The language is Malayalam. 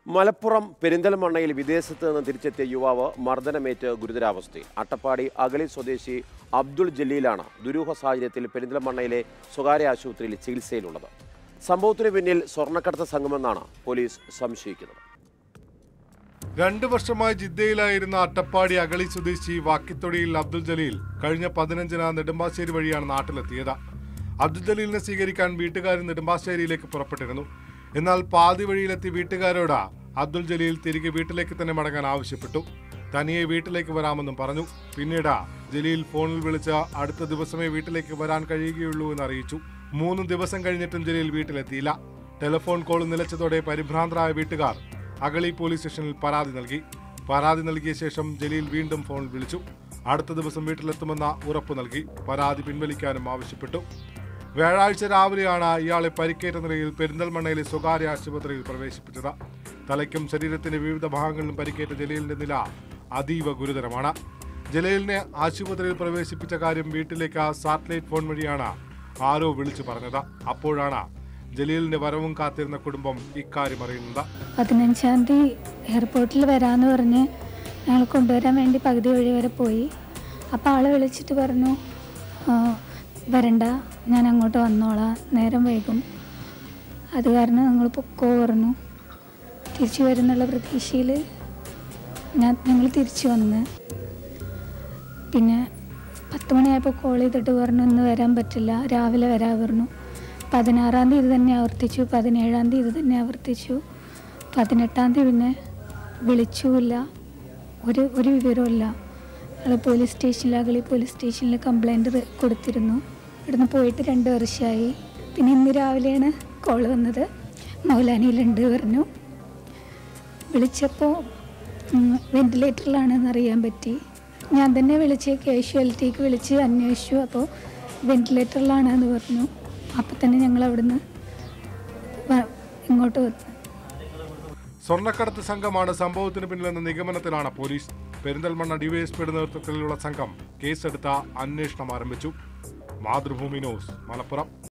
മലപ്പുറം പെരിന്തൽമണ്ണയിൽ വിദേശത്ത് നിന്ന് തിരിച്ചെത്തിയ യുവാവ് മർദ്ദനമേറ്റ് ഗുരുതരാവസ്ഥയിൽ അട്ടപ്പാടി അഗളി സ്വദേശി അബ്ദുൾ ജലീലാണ് ദുരൂഹ സാഹചര്യത്തിൽ പെരിന്തൽമണ്ണയിലെ സ്വകാര്യ ആശുപത്രിയിൽ ചികിത്സയിലുള്ളത് സംഭവത്തിന് പിന്നിൽ സ്വർണ്ണക്കടത്ത് സംഘമെന്നാണ് പോലീസ് സംശയിക്കുന്നത് രണ്ടു വർഷമായി ജിദ്ദയിലായിരുന്ന അട്ടപ്പാടി അഗളി സ്വദേശി വാക്കിത്തൊടിയിൽ അബ്ദുൽ ജലീൽ കഴിഞ്ഞ പതിനഞ്ചിന് നെടുമ്പാശ്ശേരി വഴിയാണ് നാട്ടിലെത്തിയത് അബ്ദുൽ ജലീലിനെ സ്വീകരിക്കാൻ വീട്ടുകാർ നെടുമ്പാശ്ശേരിയിലേക്ക് പുറപ്പെട്ടിരുന്നു എന്നാൽ പാതി വഴിയിലെത്തി വീട്ടുകാരോട് അബ്ദുൽ ജലീൽ തിരികെ വീട്ടിലേക്ക് തന്നെ മടങ്ങാൻ ആവശ്യപ്പെട്ടു തനിയെ വീട്ടിലേക്ക് വരാമെന്നും പറഞ്ഞു പിന്നീട് ജലീൽ ഫോണിൽ വിളിച്ച് അടുത്ത ദിവസമേ വീട്ടിലേക്ക് വരാൻ കഴിയുകയുള്ളൂ എന്ന് അറിയിച്ചു മൂന്ന് ദിവസം കഴിഞ്ഞിട്ടും ജലീൽ വീട്ടിലെത്തിയില്ല ടെലിഫോൺ കോൾ നിലച്ചതോടെ പരിഭ്രാന്തരായ വീട്ടുകാർ അഗളി പോലീസ് സ്റ്റേഷനിൽ പരാതി നൽകി പരാതി നൽകിയ ശേഷം ജലീൽ വീണ്ടും ഫോൺ വിളിച്ചു അടുത്ത ദിവസം വീട്ടിലെത്തുമെന്ന ഉറപ്പ് നൽകി പരാതി പിൻവലിക്കാനും ആവശ്യപ്പെട്ടു വ്യാഴാഴ്ച രാവിലെയാണ് ഇയാളെ പരിക്കേറ്റ നിലയിൽ പെരിന്തൽമണ്ണയിലെ സ്വകാര്യ ആശുപത്രിയിൽ പ്രവേശിപ്പിച്ചത് തലയ്ക്കും ശരീരത്തിന്റെ വിവിധ ഭാഗങ്ങളിലും പരിക്കേറ്റ ജലീലിന്റെ നില അതീവ ഗുരുതരമാണ് ജലീലിനെ ആശുപത്രിയിൽ പ്രവേശിപ്പിച്ച കാര്യം വീട്ടിലേക്ക് സാറ്റലൈറ്റ് ഫോൺ വഴിയാണ് ആരോ വിളിച്ചു പറഞ്ഞത് അപ്പോഴാണ് ജലീലിന്റെ വരവും കാത്തിരുന്ന കുടുംബം ഇക്കാര്യം അറിയുന്നത് പതിനഞ്ചാം തീയതി എയർപോർട്ടിൽ വരാമെന്ന് പറഞ്ഞ് ഞങ്ങൾ കൊണ്ടുവരാൻ വേണ്ടി പകുതി വഴി വരെ പോയി അപ്പോൾ ആൾ വിളിച്ചിട്ട് പറഞ്ഞു "ആ, വരണ്ട ഞാൻ അങ്ങോട്ട് വന്നോളാം നേരം വൈകും അത് കാരണം ഞങ്ങൾ പൊക്കോ പറഞ്ഞു തിരിച്ചു വരുന്നുള്ള പ്രതീക്ഷയിൽ ഞാൻ ഞങ്ങൾ തിരിച്ചു വന്ന് പിന്നെ പത്ത് മണിയായപ്പോൾ കോൾ ചെയ്തിട്ട് പറഞ്ഞു ഇന്ന് വരാൻ പറ്റില്ല രാവിലെ വരാൻ പറഞ്ഞു പതിനാറാം തീയതി തന്നെ ആവർത്തിച്ചു പതിനേഴാം തീയതി തന്നെ ആവർത്തിച്ചു പതിനെട്ടാം തീയതി പിന്നെ വിളിച്ചുമില്ല ഒരു ഒരു വിവരമില്ല ഞങ്ങൾ പോലീസ് സ്റ്റേഷനിൽ അകളി പോലീസ് സ്റ്റേഷനിൽ കംപ്ലൈൻറ്റ് കൊടുത്തിരുന്നു ഇവിടുന്ന് പോയിട്ട് രണ്ട് വർഷമായി പിന്നെ ഇന്ന് രാവിലെയാണ് കോൾ വന്നത് മൗലാനിയിലുണ്ട് പറഞ്ഞു വിളിച്ചപ്പോൾ വെന്റിലേറ്ററിലാണെന്ന് അറിയാൻ പറ്റി ഞാൻ തന്നെ വിളിച്ച് കാഷ്വാലിറ്റിക്ക് വിളിച്ച് അന്വേഷിച്ചു അപ്പോൾ വെന്റിലേറ്ററിലാണെന്ന് പറഞ്ഞു അപ്പോൾ തന്നെ ഞങ്ങൾ അവിടുന്ന് വ- ഇങ്ങോട്ട് വന്നു സ്വർണ്ണക്കടത്ത് സംഘമാണ് സംഭവത്തിന് പിന്നിലെന്ന നിഗമനത്തിലാണ് പോലീസ് പെരിന്തൽമണ്ണ ഡിവൈഎസ്പിയുടെ നേതൃത്വത്തിലുള്ള സംഘം കേസെടുത്ത അന്വേഷണം ആരംഭിച്ചു മാതൃഭൂമി ന്യൂസ് മലപ്പുറം